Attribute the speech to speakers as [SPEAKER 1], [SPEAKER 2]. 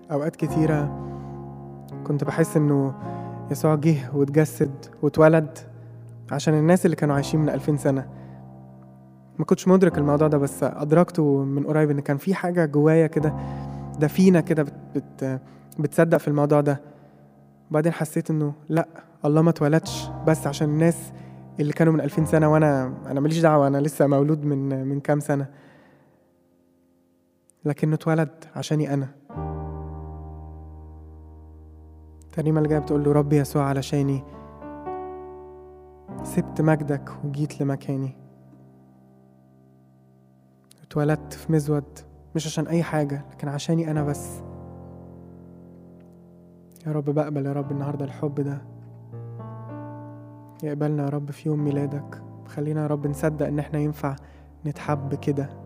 [SPEAKER 1] أوقات كتيرة كنت بحس إنه يسوع جه واتجسد واتولد عشان الناس اللي كانوا عايشين من ألفين سنة ما كنتش مدرك الموضوع ده بس أدركته من قريب إن كان في حاجة جوايا كده دفينة كده بت بت بتصدق في الموضوع ده وبعدين حسيت إنه لأ الله ما اتولدش بس عشان الناس اللي كانوا من ألفين سنة وأنا أنا ماليش دعوة أنا لسه مولود من من كام سنة لكنه اتولد عشاني أنا الترنيمة اللي جاية بتقول له ربي يسوع علشاني سبت مجدك وجيت لمكاني اتولدت في مزود مش عشان أي حاجة لكن عشاني أنا بس يا رب بقبل يا رب النهاردة الحب ده يقبلنا يا رب في يوم ميلادك خلينا يا رب نصدق إن احنا ينفع نتحب كده